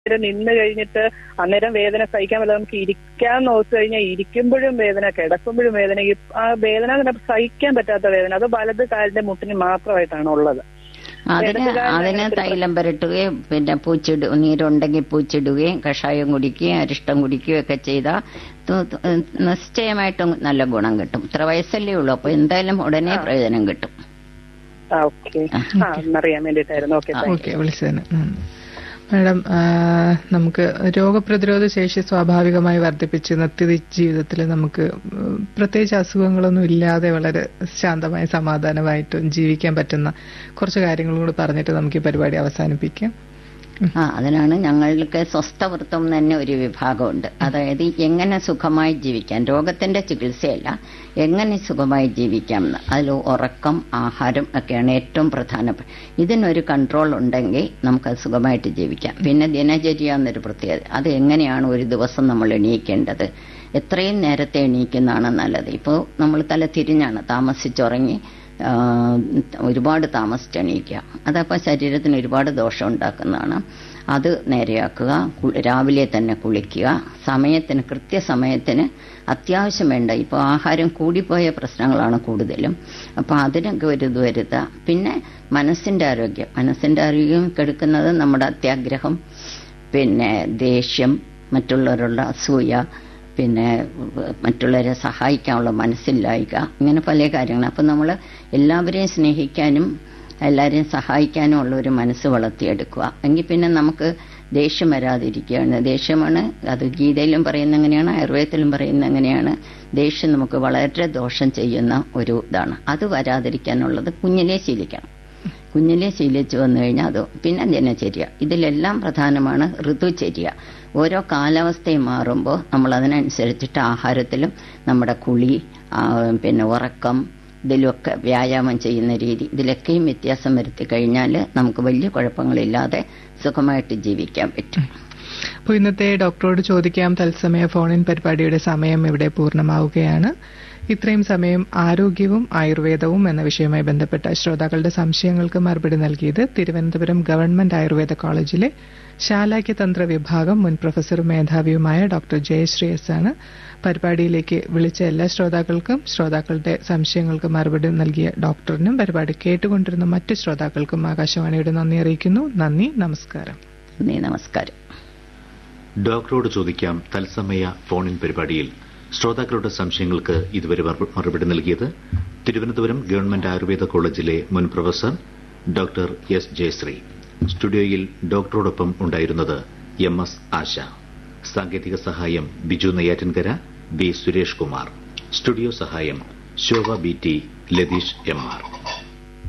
ഇച്ചിരി നിന്ന് കഴിഞ്ഞിട്ട് അന്നേരം വേദന സഹിക്കാൻ പറ്റില്ല നമുക്ക് ഇരിക്കാൻ നോക്കി കഴിഞ്ഞാൽ ഇരിക്കുമ്പോഴും വേദന കിടക്കുമ്പോഴും വേദന ഈ ആ വേദന അങ്ങനെ സഹിക്കാൻ പറ്റാത്ത വേദന അത് വലത് കാലിന്റെ മുട്ടിന് മാത്രമായിട്ടാണ് ഉള്ളത് അതിന് ഇടതുകാലിന് അതിന് അങ്ങനത്തെ തൈലം പുരട്ടുകയും പിന്നെ പൂച്ചിട നീരുണ്ടെങ്കിൽ പൂച്ചിടുകയും കഷായം കുടിക്കുകയും അരിഷ്ടം കുടിക്കുകയും ഒക്കെ ചെയ്താൽ നിശ്ചയമായിട്ടും നല്ല ഗുണം കിട്ടും ഇത്ര വയസ്സല്ലേ ഉള്ളൂ അപ്പൊ എന്തായാലും ഉടനെ പ്രയോജനം കിട്ടും ആ ഓക്കെ ആ എന്നറിയാൻ വേണ്ടിയിട്ടായിരുന്നു ഓക്കെ ഓക്കെ വിളിച്ചതിന് നന്ദി. മാഡം ആ, നമുക്ക് രോഗപ്രതിരോധ ശേഷി സ്വാഭാവികമായി വർദ്ധിപ്പിച്ച് നിത്യ ജീവിതത്തിൽ നമുക്ക് ഉം, പ്രത്യേകിച്ച് അസുഖങ്ങളൊന്നും ഇല്ലാതെ വളരെ ശാന്തമായി സമാധാനമായിട്ടും ജീവിക്കാൻ പറ്റുന്ന കുറച്ച് കാര്യങ്ങളും കൂടി പറഞ്ഞിട്ട് നമുക്ക് ഈ പരിപാടി അവസാനിപ്പിക്കാം ആ അതിനാണ് ഞങ്ങൾക്ക് സ്വസ്ഥവൃത്തം തന്നെ ഒരു വിഭാഗമുണ്ട് അതായത് എങ്ങനെ സുഖമായി ജീവിക്കാം രോഗത്തിന്റെ ചികിത്സയല്ല എങ്ങനെ സുഖമായി ജീവിക്കാം എന്ന് അതിൽ ഉറക്കം ആഹാരം ഒക്കെയാണ് ഏറ്റവും പ്രധാനപ്പെട്ട ഇതിനൊരു കൺട്രോൾ ഉണ്ടെങ്കിൽ നമുക്ക് സുഖമായിട്ട് ജീവിക്കാം പിന്നെ ദിനചര്യ എന്നൊരു പ്രത്യേകത അത് എങ്ങനെയാണ് ഒരു ദിവസം നമ്മൾ എണീക്കേണ്ടത് എത്രയും നേരത്തെ എണീക്കുന്നതാണ് നല്ലത് ഇപ്പോൾ നമ്മൾ തല തിരിഞ്ഞാണ് താമസിച്ചുറങ്ങി ആ, ഒരുപാട് താമസിച്ചെണീക്കുക അതപ്പോൾ ശരീരത്തിന് ഒരുപാട് ദോഷം ഉണ്ടാക്കുന്നതാണ് അത് നേരെയാക്കുക കു- രാവിലെ തന്നെ കുളിക്കുക സമയത്തിന് കൃത്യസമയത്തിന് അത്യാവശ്യം വേണ്ട ഇപ്പോൾ ആഹാരം കൂടിപ്പോയ പ്രശ്നങ്ങളാണ് കൂടുതലും അപ്പോൾ അതിനൊക്കെ ഒരു ഇത് വരുത്തുക പിന്നെ മനസ്സിന്റെ ആരോഗ്യം മനസ്സിന്റെ ആരോഗ്യം കെടുക്കുന്നത് നമ്മുടെ അത്യാഗ്രഹം പിന്നെ ദേഷ്യം മറ്റുള്ളവരുള്ള അസൂയ പിന്നെ മറ്റുള്ളവരെ സഹായിക്കാനുള്ള മനസ്സില്ലായ്ക ഇങ്ങനെ പല കാര്യങ്ങൾ അപ്പം നമ്മൾ എല്ലാവരെയും സ്നേഹിക്കാനും എല്ലാവരെയും സഹായിക്കാനും ഉള്ള ഒരു മനസ്സ് വളർത്തിയെടുക്കുക എങ്കിൽ പിന്നെ നമുക്ക് ദേഷ്യം വരാതിരിക്കുകയാണ് ദേഷ്യമാണ് അത് ഗീതയിലും പറയുന്ന എങ്ങനെയാണ് ആയുർവേദത്തിലും പറയുന്ന എങ്ങനെയാണ് ദേഷ്യം നമുക്ക് വളരെ ദോഷം ചെയ്യുന്ന ഒരു ഇതാണ് അത് വരാതിരിക്കാനുള്ളത് കുഞ്ഞിലെ ശീലിക്കണം കുഞ്ഞിലെ ശീലിച്ചു വന്നു കഴിഞ്ഞാൽ അത് പിന്നെ ദിനചര്യ ഇതിലെല്ലാം പ്രധാനമാണ് ഋതുചര്യ ഓരോ കാലാവസ്ഥയും മാറുമ്പോൾ നമ്മൾ അതിനനുസരിച്ചിട്ട് ആഹാരത്തിലും നമ്മുടെ കുളി ആ, പിന്നെ ഉറക്കം ഇതിലൊക്കെ വ്യായാമം ചെയ്യുന്ന രീതി ഇതിലൊക്കെയും വ്യത്യാസം വരുത്തി കഴിഞ്ഞാൽ നമുക്ക് വലിയ കുഴപ്പങ്ങളില്ലാതെ സുഖമായിട്ട് ജീവിക്കാൻ പറ്റും അപ്പോൾ ഇന്നത്തെ ഡോക്ടറോട് ചോദിക്കാം തത്സമയ ഫോണിൻ പരിപാടിയുടെ സമയം ഇവിടെ പൂർണ്ണമാവുകയാണ് ഇത്രയും സമയം ആരോഗ്യവും ആയുർവേദവും എന്ന വിഷയവുമായി ബന്ധപ്പെട്ട ശ്രോതാക്കളുടെ സംശയങ്ങൾക്ക് മറുപടി നൽകിയത് തിരുവനന്തപുരം ഗവൺമെന്റ് ആയുർവേദ കോളേജിലെ ശാലാക്യതന്ത്ര വിഭാഗം മുൻ പ്രൊഫസറും മേധാവിയുമായ ഡോക്ടർ ജയശ്രീ എസ് ആണ് പരിപാടിയിലേക്ക് വിളിച്ച എല്ലാ ശ്രോതാക്കൾക്കും ശ്രോതാക്കളുടെ സംശയങ്ങൾക്ക് മറുപടി നൽകിയ ഡോക്ടറിനും പരിപാടി കേട്ടുകൊണ്ടിരുന്ന മറ്റു ശ്രോതാക്കൾക്കും ആകാശവാണിയുടെ നന്ദി അറിയിക്കുന്നു നന്ദി നമസ്കാരം നന്ദി നമസ്കാരം ഡോക്ടറോട് ചോദിക്കാം തത്സമയ ഫോണിൻ പരിപാടിയിൽ ശ്രോതാക്കളുടെ സംശയങ്ങൾക്ക് ഇതുവരെ മറു- മറുപടി നൽകിയത് തിരുവനന്തപുരം ഗവൺമെന്റ് ആയുർവേദ കോളേജിലെ മുൻ പ്രൊഫസർ ഡോക്ടർ എസ് ജയശ്രീ സ്റ്റുഡിയോയിൽ ഡോക്ടറോടൊപ്പം ഉണ്ടായിരുന്നത് എം എസ് ആശ സാങ്കേതിക സഹായം ബിജു നെയ്യാറ്റിൻകര ബി സുരേഷ് കുമാർ സ്റ്റുഡിയോ സഹായം Shobha B T Latheesh M R